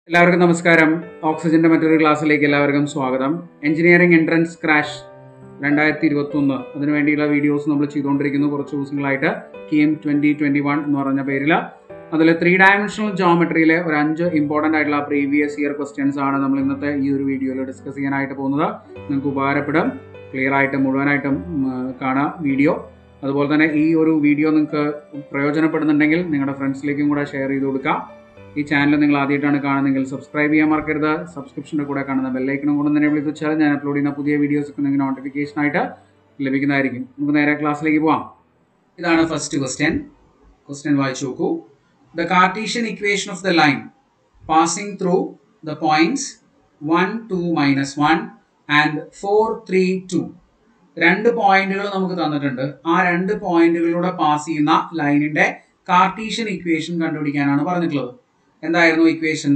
എല്ലാവർക്കും നമസ്കാരം ഓക്സിജന്റെ മറ്റൊരു ക്ലാസ്സിലേക്ക് എല്ലാവർക്കും സ്വാഗതം എഞ്ചിനീയറിംഗ് എൻട്രൻസ് ക്രാഷ് രണ്ടായിരത്തി ഇരുപത്തി ഒന്ന് അതിനു വേണ്ടിയുള്ള വീഡിയോസ് നമ്മൾ ചെയ്തുകൊണ്ടിരിക്കുന്നു കുറച്ച് ദിവസങ്ങളായിട്ട് കീം ട്വന്റി ട്വന്റി വൺ എന്ന് പറഞ്ഞ പേരിൽ അതിൽ ത്രീ ഡയമെൻഷണൽ ജോമെട്രിയിലെ ഒരു അഞ്ച് ഇമ്പോർട്ടൻ്റ് ആയിട്ടുള്ള പ്രീവിയസ് ഇയർ ക്വസ്റ്റ്യൻസ് ആണ് നമ്മൾ ഇന്നത്തെ ഈ ഒരു വീഡിയോയിൽ ഡിസ്കസ് ചെയ്യാനായിട്ട് പോകുന്നത് നിങ്ങൾക്ക് ഉപകാരപ്പെടും ക്ലിയർ ആയിട്ട് മുഴുവനായിട്ടും ഉം, കാണാം വീഡിയോ അതുപോലെ തന്നെ ഈ ഒരു വീഡിയോ നിങ്ങൾക്ക് പ്രയോജനപ്പെടുന്നുണ്ടെങ്കിൽ നിങ്ങളുടെ ഫ്രണ്ട്സിലേക്കും കൂടെ ഷെയർ ചെയ്ത് കൊടുക്കാം ഈ ചാനൽ നിങ്ങൾ ആദ്യമായിട്ടാണ് കാണുന്നതെങ്കിൽ സബ്സ്ക്രൈബ് ചെയ്യാൻ മറക്കരുത് സബ്സ്ക്രിപ്ഷൻ്റെ കൂടെ കാണുന്ന ബെല്ലൈക്കനും കൂടെ തന്നെ വിളിച്ച് വെച്ചാൽ ഞാൻ അപ്ലോഡ് ചെയ്യുന്ന പുതിയ വീഡിയോസ് ഒക്കെ നിങ്ങൾക്ക് നോട്ടിഫിക്കേഷൻ ആയിട്ട് ലഭിക്കുന്നതായിരിക്കും നമുക്ക് നേരെ ക്ലാസ്സിലേക്ക് പോവാം ഇതാണ് ഫസ്റ്റ് ക്വസ്റ്റ്യൻ ക്വസ്റ്റ്യൻ വായിച്ചു നോക്കൂ the Cartesian equation of the line passing through the points one two minus one and four three two രണ്ട് പോയിന്റുകൾ നമുക്ക് തന്നിട്ടുണ്ട് ആ രണ്ട് പോയിന്റുകളിലൂടെ പാസ് ചെയ്യുന്ന ലൈനിന്റെ കാർട്ടീഷ്യൻ ഇക്വേഷൻ കണ്ടുപിടിക്കാനാണ് പറഞ്ഞിട്ടുള്ളത് എന്തായിരുന്നു ഇക്വേഷൻ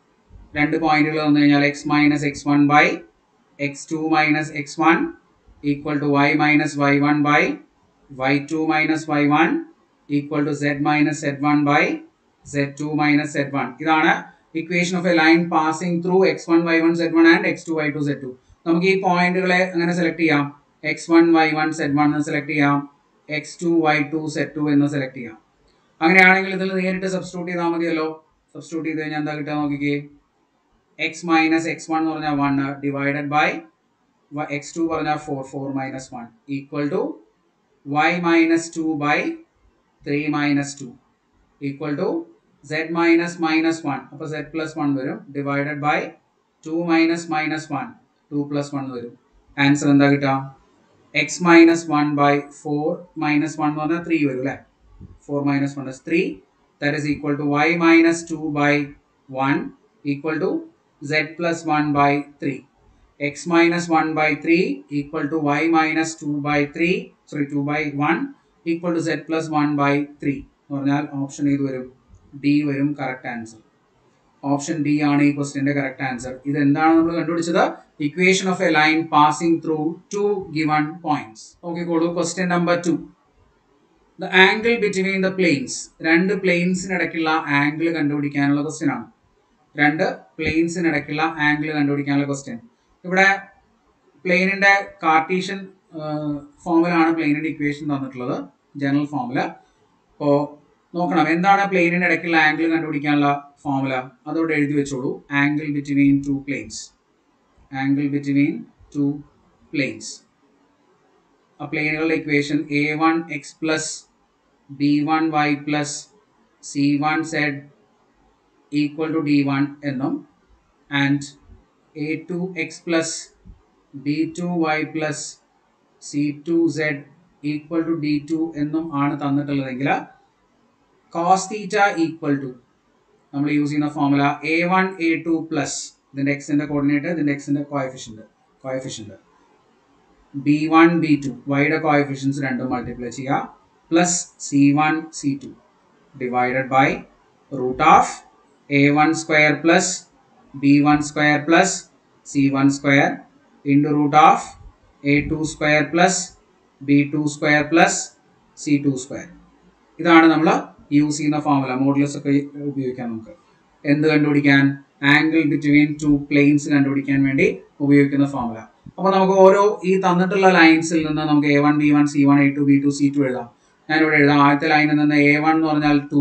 രണ്ട് പോയിന്റുകൾ തന്നു കഴിഞ്ഞാൽ x minus x one by x two minus x one equal to y minus y one by y two minus y one equal to z minus z one by z two minus z one ഇതാണ് equation of a line passing through x one y one z one and x two y two z two നമുക്ക് ഈ പോയിന്റുകളെ അങ്ങനെ select ചെയ്യാം x one y one z one എന്ന് select ചെയ്യാം x two y two z two എന്ന് select ചെയ്യാം അങ്ങനെയാണെങ്കിൽ ഇതിൽ നേരിട്ട് സബ്സ്റ്റിറ്റ്യൂട്ട് ചെയ്താൽ മതിയല്ലോ സബ്സ്റ്റിറ്റ്യൂട്ട് ചെയ്ത് കഴിഞ്ഞാൽ എന്താ കിട്ടുക നോക്കിക്കേ എക്സ് മൈനസ് എക്സ് വൺ എന്ന് പറഞ്ഞാൽ one divided by x two പറഞ്ഞാൽ four four minus one equal to y minus two by three minus two equal to z minus minus one അപ്പോൾ സെഡ് പ്ലസ് വൺ വരും divided by two minus minus one two plus one വരും answer എന്താ കിട്ടുക x minus one by four minus one എന്ന് പറഞ്ഞാൽ three വരും അല്ലേ four minus one is three that is equal to y minus two by one equal to z plus one by three x minus one by three equal to y minus two by three sorry two by one equal to z plus one by three എന്ന് പറഞ്ഞാൽ option ഏത് വരും D വരും correct answer option D ആണ് ഈ ക്വസ്റ്റിന്റെ correct answer ഇത് എന്താണ് നമ്മൾ കണ്ടുപിടിച്ചത് equation of a line passing through two given points നോക്കിക്കോളൂ question number two the angle between the planes രണ്ട് പ്ലെയിൻസിനിടയ്ക്കുള്ള ആംഗിൾ കണ്ടുപിടിക്കാനുള്ള ക്വസ്റ്റ്യൻ ആണ് രണ്ട് പ്ലെയിൻസിനിടയ്ക്കുള്ള ആംഗിൾ കണ്ടുപിടിക്കാനുള്ള ക്വസ്റ്റ്യൻ ഇവിടെ പ്ലെയിനിന്റെ കാർട്ടീഷ്യൻ ഫോമിലാണ് പ്ലെയിനിന്റെ ഇക്വേഷൻ തന്നിട്ടുള്ളത് ജനറൽ ഫോമുല അപ്പോൾ നോക്കണം എന്താണ് പ്ലെയിനിന്റെ ഇടയ്ക്കുള്ള ആംഗിൾ കണ്ടുപിടിക്കാനുള്ള ഫോമുല അതോടെ എഴുതി വെച്ചോളൂ angle between two planes angle between two planes ആ പ്ലെയിനുകളുടെ equation a one x plus b one y plus c one z equal to d one എന്നും and a two x plus b two y plus c two z equal to d two എന്നും ആണ് തന്നിട്ടുള്ളതെങ്കിൽ cos theta equal to നമ്മൾ use ചെയ്യുന്ന formula a one a two plus ഇതിൻ്റെ എക്സിൻ്റെ coordinate ഇതിൻ്റെ എക്സിൻ്റെ coefficient coefficient B one b two വൈയുടെ കോയഫിഷ്യൻസ് രണ്ടും മൾട്ടിപ്ലൈ ചെയ്യുക plus c one c two divided by root of a one square plus b one square plus c one square into root of a two square plus b two square plus c two square ഇതാണ് നമ്മൾ use ചെയ്യുന്ന formula modulus ഒക്കെ ഉപയോഗിക്കാം നമുക്ക് എന്ത് കണ്ടുപിടിക്കാൻ angle between two planes കണ്ടുപിടിക്കാൻ വേണ്ടി ഉപയോഗിക്കുന്ന ഫോമുല അപ്പോൾ നമുക്ക് ഓരോ ഈ തന്നിട്ടുള്ള ലൈൻസിൽ നിന്ന് നമുക്ക് a one b one c one a two b two c two എഴുതാം ഞാനിവിടെ എഴുതാം ആദ്യത്തെ ലൈനിൽ നിന്ന് എ വൺ എന്ന് പറഞ്ഞാൽ two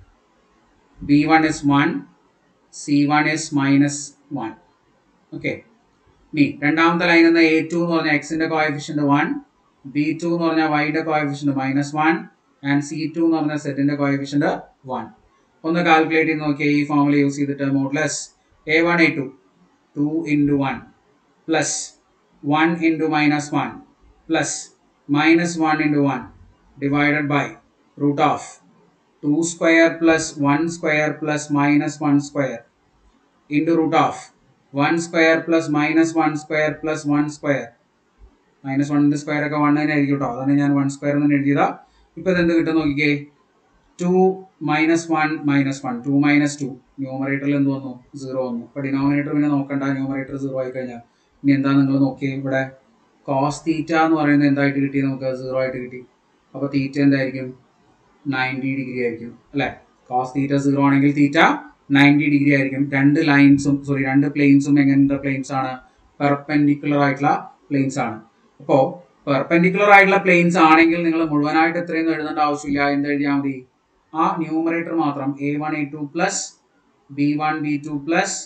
b one is one c one is minus one okay ഇനി രണ്ടാമത്തെ ലൈനിൽ നിന്ന് എ ടു എന്ന് പറഞ്ഞാൽ എക്സിന്റെ കോയഫിഷ്യന്റ് വൺ ബി ടു എന്ന് പറഞ്ഞാൽ വൈയുടെ coefficient minus one and c two എന്ന് പറഞ്ഞാൽ സെറ്റിന്റെ കോയഫിഷ്യന്റ് വൺ ഒന്ന് കാൽക്കുലേറ്റ് ചെയ്ത് നോക്കിയാൽ ഈ ഫോമുല യൂസ് ചെയ്തിട്ട് modulus a one a two two into one plus one into minus one plus minus one into one divided by root of two square plus one square plus minus one square into root of one square plus minus one square plus one square minus വണ്ണിൻ്റെ square ഒക്കെ one തന്നെ ആയിരിക്കും കേട്ടോ അതാണ് ഞാൻ one square എന്ന് എഴുതിയതാ ഇപ്പോൾ ഇത് എന്ത് കിട്ടും നോക്കിക്കേ two minus one minus one two minus two ന്യൂമറേറ്ററിൽ എന്ത് വന്നു സീറോ വന്നു അപ്പോൾ ഡിനോമിനേറ്റർ പിന്നെ നോക്കണ്ട ന്യൂമറേറ്റർ സീറോ ആയി കഴിഞ്ഞാൽ ഇനി എന്താ നിങ്ങൾ നോക്കിയേ ഇവിടെ കോസ് തീറ്റ എന്ന് പറയുന്നത് എന്തായിട്ട് കിട്ടി നമുക്ക് സീറോ ആയിട്ട് കിട്ടി അപ്പോൾ തീറ്റ എന്തായിരിക്കും നയൻറ്റി ഡിഗ്രി ആയിരിക്കും അല്ലേ കോസ് തീറ്റ സീറോ ആണെങ്കിൽ തീറ്റ നയൻറ്റി ഡിഗ്രി ആയിരിക്കും രണ്ട് ലൈൻസും സോറി രണ്ട് പ്ലെയിൻസും എങ്ങനത്തെ പ്ലെയിൻസ് ആണ് പെർപെൻഡിക്കുലർ ആയിട്ടുള്ള പ്ലെയിൻസ് ആണ് അപ്പോൾ പെർപെൻഡിക്കുലർ ആയിട്ടുള്ള പ്ലെയിൻസ് ആണെങ്കിൽ നിങ്ങൾ മുഴുവനായിട്ട് എത്രയൊന്നും എഴുതേണ്ട ആവശ്യമില്ല എന്ത് എഴുതിയാൽ മതി ആ ന്യൂമറേറ്റർ മാത്രം a one a two plus b one b two plus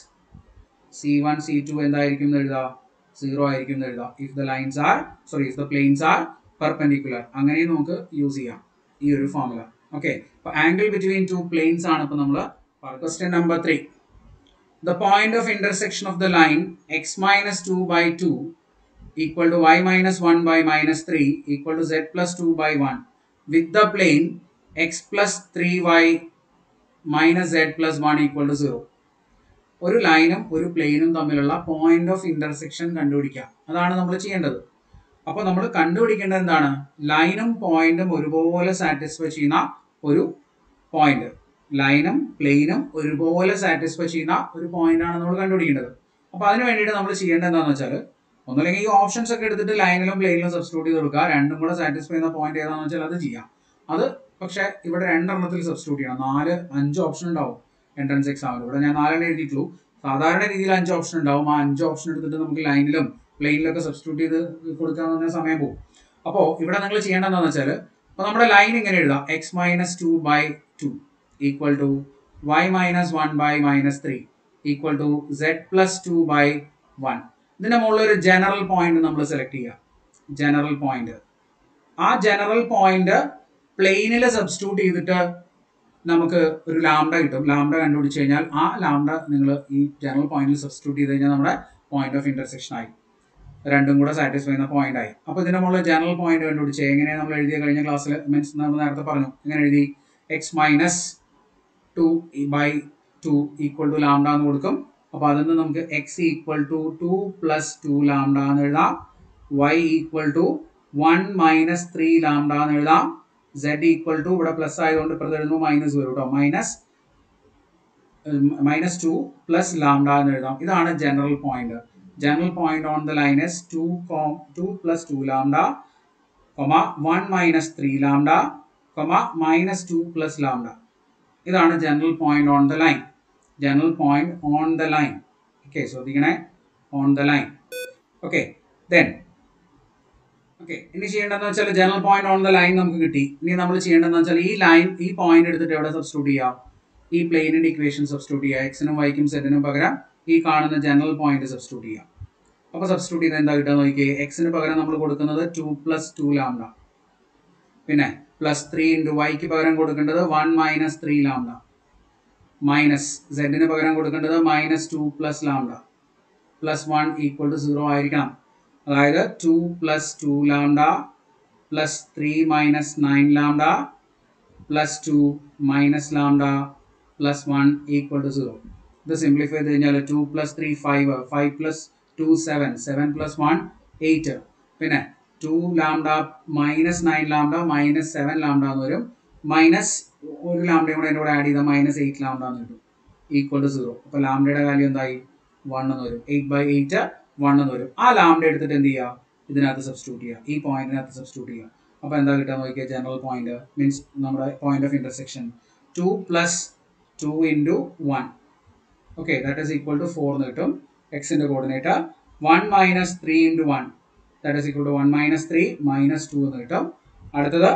c one c two എന്തായിരിക്കും എന്ന് എഴുതുക സീറോ ആയിരിക്കും എന്ന് എഴുതുക if the lines are sorry if the planes are perpendicular അങ്ങനെയും നമുക്ക് യൂസ് ചെയ്യാം ഈ ഒരു ഫോർമുല ഓക്കെ അപ്പൊ ആംഗിൾ ബിറ്റ്വീൻ ടു പ്ലെയിൻസ് ആണ് ഇപ്പൊ നമ്മൾ question number three the point of intersection of the line x minus two by two equal to y minus 1 by minus 3 equal to z plus 2 by 1 with the plane x plus 3y minus z plus 1 equal to 0. ഒരു ലൈനും ഒരു പ്ലെയിനും തമ്മിലുള്ള point of intersection കണ്ടുപിടിക്കുക അതാണ് നമ്മൾ ചെയ്യേണ്ടത് അപ്പോൾ നമ്മൾ കണ്ടുപിടിക്കേണ്ടത് എന്താണ് ലൈനും പോയിന്റും ഒരുപോലെ സാറ്റിസ്ഫൈ ചെയ്യുന്ന ഒരു പോയിന്റ് ലൈനും പ്ലെയിനും ഒരുപോലെ സാറ്റിസ്ഫൈ ചെയ്യുന്ന ഒരു പോയിന്റ് ആണ് നമ്മൾ കണ്ടുപിടിക്കേണ്ടത് അപ്പോൾ അതിന് വേണ്ടിയിട്ട് നമ്മൾ ചെയ്യേണ്ടത് എന്താണെന്ന് വെച്ചാൽ ഒന്നുമില്ലെങ്കിൽ ഈ ഓപ്ഷൻസ് ഒക്കെ എടുത്തിട്ട് ലൈനിലും പ്ലെയിനിലും സബ്സ്റ്റിറ്റ്യൂട്ട് ചെയ്ത് കൊടുക്കുക രണ്ടും കൂടെ സാറ്റിസ്ഫൈ ചെയ്യുന്ന പോയിന്റ് ഏതാണെന്ന് വെച്ചാൽ അത് ചെയ്യാം അത് പക്ഷേ ഇവിടെ രണ്ടെണ്ണത്തിൽ സബ്സ്റ്റിറ്റ്യൂട്ട് ചെയ്യണം നാല് അഞ്ച് ഓപ്ഷൻ ഉണ്ടാവും എൻട്രൻസ് എക്സാമിൽ ഇവിടെ ഞാൻ നാലെണ്ണം എഴുതിയിട്ടുള്ളൂ സാധാരണ രീതിയിൽ അഞ്ച് ഓപ്ഷൻ ഉണ്ടാവും ആ അഞ്ച് ഓപ്ഷൻ എടുത്തിട്ട് നമുക്ക് ലൈനിലും പ്ലെയിനിലൊക്കെ സബ്സ്റ്റിറ്റ്യൂട്ട് ചെയ്ത് കൊടുക്കാൻ തന്നെ സമയം പോകും അപ്പോൾ ഇവിടെ നിങ്ങൾ ചെയ്യേണ്ടത് എന്താണെന്ന് വെച്ചാൽ അപ്പോൾ നമ്മുടെ ലൈൻ ഇങ്ങനെ എഴുതാം x minus two by two equal to y minus one by minus three equal to z plus two by one ഇതിന്റെ മുകളിൽ ഒരു ജനറൽ പോയിന്റ് നമ്മൾ സെലക്ട് ചെയ്യുക ജനറൽ പോയിന്റ് ആ ജനറൽ പോയിന്റ് പ്ലെയിനിൽ സബ്സ്റ്റിറ്റ്യൂട്ട് ചെയ്തിട്ട് നമുക്ക് ഒരു ലാംഡ കിട്ടും ലാംഡ കണ്ടുപിടിച്ച് കഴിഞ്ഞാൽ ആ ലാംഡ നിങ്ങൾ ഈ ജനറൽ പോയിന്റിൽ സബ്സ്റ്റിറ്റ്യൂട്ട് ചെയ്ത് കഴിഞ്ഞാൽ നമ്മുടെ പോയിന്റ് ഓഫ് ഇന്റർസെക്ഷൻ ആയി രണ്ടും കൂടെ സാറ്റിസ്ഫൈ ചെയ്യുന്ന പോയിന്റ് ആയി അപ്പോൾ ഇതിന്റെ മുകളിൽ ജനറൽ പോയിന്റ് കണ്ടുപിടിച്ച് എങ്ങനെ നമ്മൾ എഴുതിയ കഴിഞ്ഞ ക്ലാസ്സിൽ മീൻസ് നമ്മൾ നേരത്തെ പറഞ്ഞു എങ്ങനെ എഴുതി x minus two by two equal to lambda എന്ന് കൊടുക്കും അപ്പോൾ അതിൽ നിന്ന് നമുക്ക് x equal to two plus two lambda എന്ന് എഴുതാം y equal to one minus three lambda എന്ന് എഴുതാം സെഡ് ഈക്വൽ ടു ഇവിടെ പ്ലസ് ആയതുകൊണ്ട് ഇപ്പുറത്ത് എഴുതുമ്പോൾ മൈനസ് വരും കേട്ടോ minus minus two plus lambda എന്ന് എഴുതാം ഇതാണ് general point general point on the line is two comma two plus two lambda comma one minus three lambda comma minus two plus lambda ഇതാണ് general point on the line general point on the line okay ശ്രദ്ധിക്കണേ on the line okay then okay ഇനി ചെയ്യേണ്ടതെന്ന് വെച്ചാൽ general point on the line നമുക്ക് കിട്ടി ഇനി നമ്മൾ ചെയ്യേണ്ടതെന്ന് വെച്ചാൽ ഈ ലൈൻ ഈ പോയിന്റ് എടുത്തിട്ട് എവിടെ സബ്സ്റ്റിറ്റ്യൂട്ട് ചെയ്യാം ഈ പ്ലെയിനിന്റെ ഇക്വേഷൻ സബ്സ്റ്റിറ്റ്യൂട്ട് ചെയ്യുക എക്സിനും വൈക്കും സെറ്റിനും പകരം ഈ കാണുന്ന ജനറൽ പോയിന്റ് സബ്സ്റ്റിറ്റ്യൂട്ട് ചെയ്യാം അപ്പോൾ സബ്സ്റ്റിറ്റ്യൂട്ട് ചെയ്ത് എന്താ കിട്ടുക നോക്കിയേ എക്സിന് പകരം നമ്മൾ കൊടുക്കുന്നത് ടു പ്ലസ് ടു ലാംഡ പിന്നെ പ്ലസ് ത്രീ ഇൻറ്റു വൈക്ക് പകരം കൊടുക്കേണ്ടത് one minus three lambda minus സെഡിന് പകരം കൊടുക്കേണ്ടത് minus two plus lambda plus one equal to zero ആയിരിക്കണം അതായത് two plus two lambda plus three minus nine lambda plus two minus lambda plus one equal to zero ഇത് simplify ചെയ്ത് കഴിഞ്ഞാൽ two plus three five five plus two seven seven plus one eight പിന്നെ to lambda minus nine lambda minus seven lambda എന്ന് വരും minus ഒരു ലാംഡയും കൂടെ എൻ്റെ കൂടെ ആഡ് ചെയ്താൽ മൈനസ് എയ്റ്റ് ലാംഡ എന്ന് കിട്ടും ഈക്വൽ ടു സീറോ അപ്പോൾ ലാംഡയുടെ വാല്യൂ എന്തായി വൺ എന്ന് വരും എയ്റ്റ് ബൈ എയ്റ്റ് വൺ എന്ന് വരും ആ ലാംഡ എടുത്തിട്ട് എന്ത് ചെയ്യുക ഇതിനകത്ത് സബ്സ്റ്റിറ്റ്യൂട്ട് ചെയ്യുക ഈ പോയിന്റിനകത്ത് സബ്സ്റ്റിറ്റ്യൂട്ട് ചെയ്യുക അപ്പോൾ എന്താ കിട്ടുക നോക്കിയാൽ ജനറൽ പോയിന്റ് മീൻസ് നമ്മുടെ point of intersection two plus two into one okay that is equal to four എന്ന് കിട്ടും എക്സിൻ്റെ coordinate one minus three into one that is equal to one minus three minus two എന്ന് കിട്ടും അടുത്തത്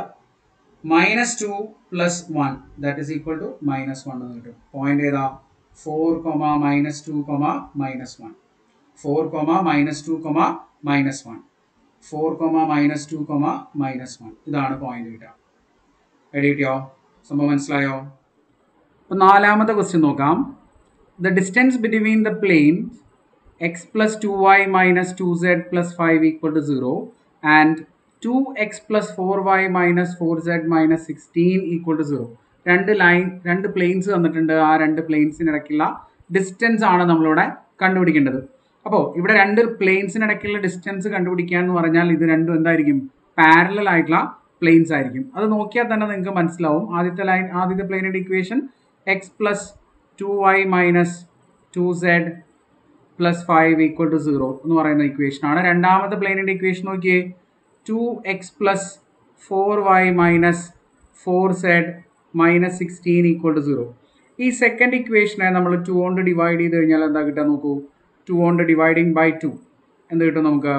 minus two plus one that is equal to minus one എന്ന് കിട്ടും point ഏതാ four comma minus two comma minus one four comma minus two comma minus one four comma minus two comma minus one ഇതാണ് point കിട്ടുക ready കിട്ടിയോ സംഭവം മനസ്സിലായോ അപ്പോൾ നാലാമത്തെ ക്വസ്റ്റ്യൻ നോക്കാം the distance between the plane x plus two y minus two z plus five equal to zero and two x plus four y minus four z minus sixteen equal to zero രണ്ട് line രണ്ട് planes തന്നിട്ടുണ്ട് ആ രണ്ട് പ്ലെയിൻസിനിടയ്ക്കുള്ള distance ആണ് നമ്മളിവിടെ കണ്ടുപിടിക്കേണ്ടത് അപ്പോൾ ഇവിടെ രണ്ട് പ്ലെയിൻസിനിടയ്ക്കുള്ള ഡിസ്റ്റൻസ് കണ്ടുപിടിക്കുക എന്ന് പറഞ്ഞാൽ ഇത് രണ്ടും എന്തായിരിക്കും പാരലൽ ആയിട്ടുള്ള പ്ലെയിൻസ് ആയിരിക്കും അത് നോക്കിയാൽ തന്നെ നിങ്ങൾക്ക് മനസ്സിലാവും ആദ്യത്തെ ലൈൻ ആദ്യത്തെ പ്ലെയിനിൻ്റെ equation x plus two y minus two z plus five equal to zero എന്ന് പറയുന്ന ഇക്വേഷൻ ആണ് രണ്ടാമത്തെ പ്ലെയിനിൻ്റെ ഇക്വേഷൻ നോക്കിയേ two x plus four y minus four z minus sixteen equal to zero ഈ സെക്കൻഡ് ഇക്വേഷനെ നമ്മൾ ടു കൊണ്ട് ഡിവൈഡ് ചെയ്ത് കഴിഞ്ഞാൽ എന്താ കിട്ടുക നോക്കൂ ടു കൊണ്ട് ഡിവൈഡിങ് ബൈ ടു എന്ത് കിട്ടും നമുക്ക്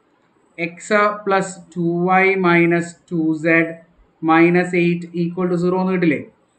x plus two y minus two z minus eight equal to zero എന്ന് കിട്ടില്ലേ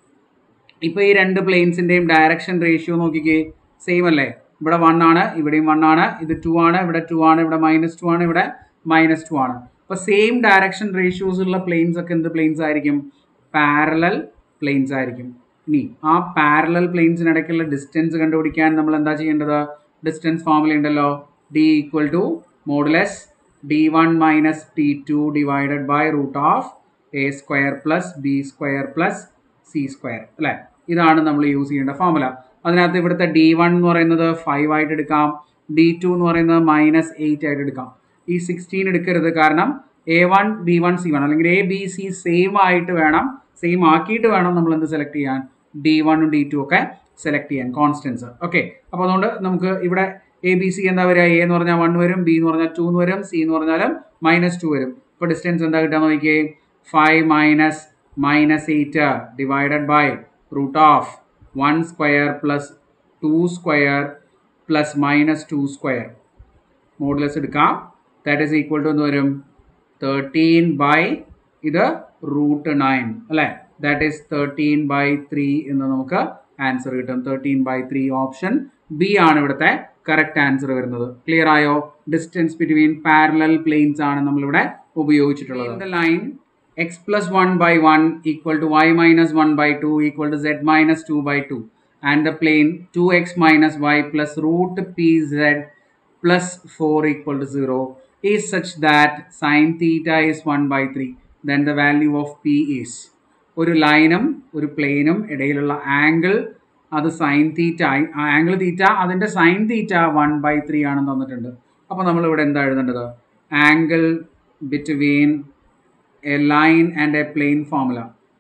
ഇപ്പോൾ ഈ രണ്ട് പ്ലെയിൻസിൻ്റെയും ഡയറക്ഷൻ റേഷ്യോ നോക്കിക്കേ സെയിം അല്ലേ ഇവിടെ വൺ ആണ് ഇവിടെയും വൺ ആണ് ഇത് ടു ആണ് ഇവിടെ ടു ആണ് ഇവിടെ മൈനസ് ടു ആണ് ഇവിടെ മൈനസ് ടു ആണ് അപ്പോൾ സെയിം ഡയറക്ഷൻ റേഷ്യോസ് ഉള്ള പ്ലെയിൻസ് ഒക്കെ എന്ത് പ്ലെയിൻസ് ആയിരിക്കും പാരലൽ പ്ലെയിൻസ് ആയിരിക്കും ഇനി ആ പാരലൽ പ്ലെയിൻസിനിടയ്ക്കുള്ള ഡിസ്റ്റൻസ് കണ്ടുപിടിക്കാൻ നമ്മൾ എന്താ ചെയ്യേണ്ടത് ഡിസ്റ്റൻസ് ഫോർമുല ഉണ്ടല്ലോ d equal to modulus d one minus d two divided by root of a square plus b square plus c square അല്ലേ ഇതാണ് നമ്മൾ യൂസ് ചെയ്യേണ്ട ഫോർമുല അതിനകത്ത് ഇവിടുത്തെ ഡി വൺ എന്ന് പറയുന്നത് ഫൈവ് ആയിട്ട് എടുക്കാം ഡി ടു എന്ന് പറയുന്നത് മൈനസ് എയ്റ്റ് ആയിട്ട് എടുക്കാം ഈ സിക്സ്റ്റീൻ എടുക്കരുത് കാരണം a one b one c one അല്ലെങ്കിൽ എ ബി സി സെയിം ആയിട്ട് വേണം സെയിം ആക്കിയിട്ട് വേണം നമ്മൾ എന്ത് സെലക്ട് ചെയ്യാൻ ഡി വണ്ണും ഡി ടു ഒക്കെ സെലക്ട് ചെയ്യാൻ കോൺസ്റ്റൻസ് ഓക്കെ അപ്പോൾ അതുകൊണ്ട് നമുക്ക് ഇവിടെ എ ബി സി എന്താ വരിക എ എന്ന് പറഞ്ഞാൽ വൺ വരും ബി എന്ന് പറഞ്ഞാൽ ടു എന്ന് വരും സി എന്ന് പറഞ്ഞാലും മൈനസ് ടു വരും ഇപ്പോൾ ഡിസ്റ്റൻസ് എന്താ കിട്ടുക നോക്കിയേ five minus minus eight divided by root of one square plus two square plus minus two square modulus എടുക്കാം ദാറ്റ് ഈസ് ഈക്വൽ ടു എന്ന് വരും തേർട്ടീൻ ബൈ ഇത് റൂട്ട് നയൻ അല്ലേ that is thirteen by three എന്ന് നമുക്ക് answer കിട്ടും thirteen by three option B ആണ് ഇവിടുത്തെ കറക്റ്റ് ആൻസർ വരുന്നത് ക്ലിയർ ആയോ ഡിസ്റ്റൻസ് ബിറ്റ്വീൻ പാരലൽ പ്ലെയിൻസ് ആണ് നമ്മളിവിടെ ഉപയോഗിച്ചിട്ടുള്ളത് line x plus one by one equal to y minus one by two equal to z minus two by two and the plane two x minus y plus root p z plus 4 equal to 0 is such that sine theta is 1 by 3 then the value of p is ഒരു ലൈനും ഒരു പ്ലെയിനും ഇടയിലുള്ള angle അത് sine theta angle theta അതിൻ്റെ sine theta one by three ആണെന്ന് തന്നിട്ടുണ്ട് അപ്പോൾ നമ്മൾ ഇവിടെ എന്താ എഴുതേണ്ടത് angle between a line and a plane formula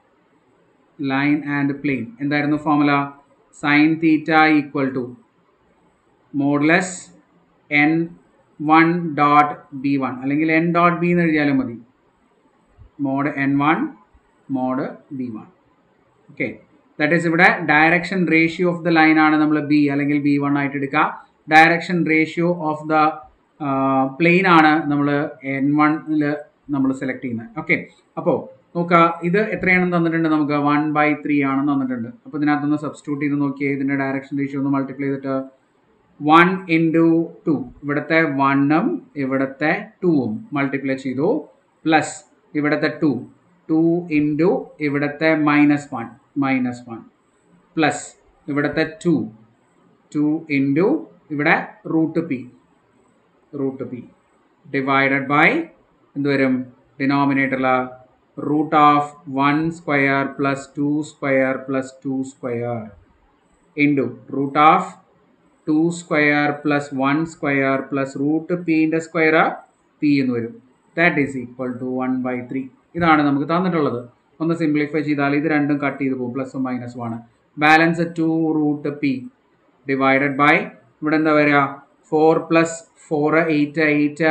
line and plane എന്തായിരുന്നു formula sine theta equal to modulus N one dot B one അല്ലെങ്കിൽ എൻ ഡോട്ട് ബി എന്ന് എഴുതിയാലും മതി mod N one mod B one okay that is ഇവിടെ direction ratio of the line ആണ് നമ്മൾ B അല്ലെങ്കിൽ B one ആയിട്ട് എടുക്കുക direction ratio of the plane ആണ് നമ്മൾ എൻ വണ്ണിൽ നമ്മൾ സെലക്ട് ചെയ്യുന്നത് ഓക്കെ അപ്പോൾ നോക്കുക ഇത് എത്രയാണെന്ന് തന്നിട്ടുണ്ട് നമുക്ക് വൺ ബൈ ത്രീ ആണെന്ന് തന്നിട്ടുണ്ട് അപ്പോൾ ഇതിനകത്തൊന്ന് സബ്സ്റ്റിറ്റ്യൂട്ട് ചെയ്ത് നോക്കിയേ ഇതിൻ്റെ ഡയറക്ഷൻ റേഷ്യോ ഒന്ന് മൾട്ടിപ്ലൈ ചെയ്തിട്ട് വൺ ഇൻറ്റു ടു ഇവിടുത്തെ വണ്ണും ഇവിടുത്തെ ടൂവും മൾട്ടിപ്ലൈ ചെയ്തു പ്ലസ് ഇവിടുത്തെ ടു ടു ഇൻറ്റു ഇവിടുത്തെ minus one minus one plus ഇവിടുത്തെ ടു ടു ഇൻറ്റു ഇവിടെ root P root P divided by എന്ത് വരും ഡിനോമിനേറ്ററിൽ root of one square plus two square plus two square into root of two square plus one square plus root പിൻ്റെ square P എന്ന് വരും that is equal to one by three ഇതാണ് നമുക്ക് തന്നിട്ടുള്ളത് ഒന്ന് സിംപ്ലിഫൈ ചെയ്താൽ ഇത് രണ്ടും കട്ട് ചെയ്ത് പോകും പ്ലസും മൈനസും ആണ് balance two root P divided by ഇവിടെ എന്താ വരിക four plus four eight eight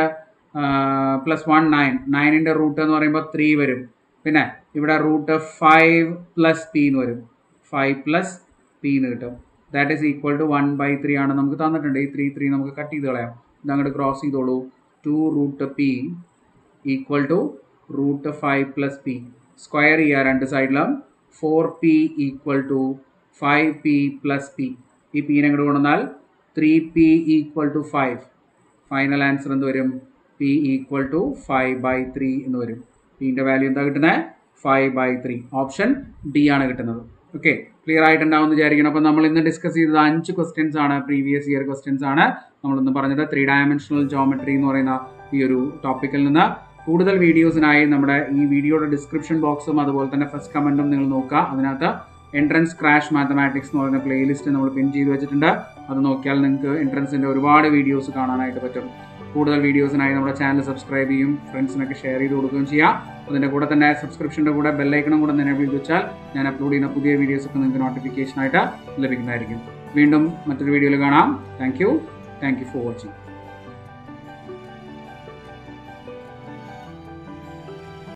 plus one nine നയനിൻ്റെ റൂട്ട് എന്ന് പറയുമ്പോൾ ത്രീ വരും പിന്നെ ഇവിടെ റൂട്ട് ഫൈവ് പ്ലസ് പി എന്ന് വരും ഫൈവ് പ്ലസ് പി എന്ന് കിട്ടും that is equal to one by three ആണ് നമുക്ക് തന്നിട്ടുണ്ട് ഈ ത്രീ ത്രീ നമുക്ക് കട്ട് ചെയ്ത് കളയാം ഇത് അങ്ങോട്ട് ക്രോസ് ചെയ്തോളൂ two root P equal to root five plus P square ചെയ്യുക രണ്ട് സൈഡിലും four P equal to five P plus P ഈ പീനെ അങ്ങോട്ട് കൊണ്ടുവന്നാൽ three P equal to five final answer എന്ത് വരും P equal to five by three എന്ന് വരും പിൻ്റെ വാല്യൂ എന്താ കിട്ടുന്നത് five by three option D ആണ് കിട്ടുന്നത് ഓക്കെ ക്ലിയർ ആയിട്ടുണ്ടാവും എന്ന് വിചാരിക്കണം അപ്പോൾ നമ്മൾ ഇന്ന് ഡിസ്കസ് ചെയ്തത് അഞ്ച് ക്വസ്റ്റ്യൻസ് ആണ് പ്രീവിയസ് ഇയർ ക്വസ്റ്റ്യൻസ് ആണ് നമ്മളിന്ന് പറഞ്ഞത് ത്രീ ഡയമെൻഷണൽ ജോമെട്രി എന്ന് പറയുന്ന ഈ ഒരു ടോപ്പിക്കിൽ നിന്ന് കൂടുതൽ വീഡിയോസിനായി നമ്മുടെ ഈ വീഡിയോയുടെ ഡിസ്ക്രിപ്ഷൻ ബോക്സും അതുപോലെ തന്നെ ഫസ്റ്റ് കമൻറ്റും നിങ്ങൾ നോക്കുക അതിനകത്ത് എൻട്രൻസ് ക്രാഷ് മാത്തമാറ്റിക്സ് എന്ന് പറയുന്ന പ്ലേലിസ്റ്റ് നമ്മൾ പിൻ ചെയ്ത് വെച്ചിട്ടുണ്ട് അത് നോക്കിയാൽ നിങ്ങൾക്ക് എൻട്രൻസിൻ്റെ ഒരുപാട് വീഡിയോസ് കാണാനായിട്ട് പറ്റും കൂടുതൽ വീഡിയോസിനായി നമ്മുടെ ചാനൽ സബ്സ്ക്രൈബ് ചെയ്യും ഫ്രണ്ട്സിനൊക്കെ ഷെയർ ചെയ്ത് കൊടുക്കുകയും ചെയ്യാം അതിൻ്റെ കൂടെ തന്നെ സബ്സ്ക്രിപ്ഷൻ്റെ കൂടെ ബെല്ലൈക്കണും കൂടെ എനേബിൾ ചെയ്ത് വെച്ചാൽ ഞാൻ അപ്ലോഡ് ചെയ്യുന്ന പുതിയ വീഡിയോസൊക്കെ നിങ്ങൾക്ക് നോട്ടിഫിക്കേഷനായിട്ട് ലഭിക്കുന്നതായിരിക്കും വീണ്ടും മറ്റൊരു വീഡിയോയിൽ കാണാം thank you thank you for watching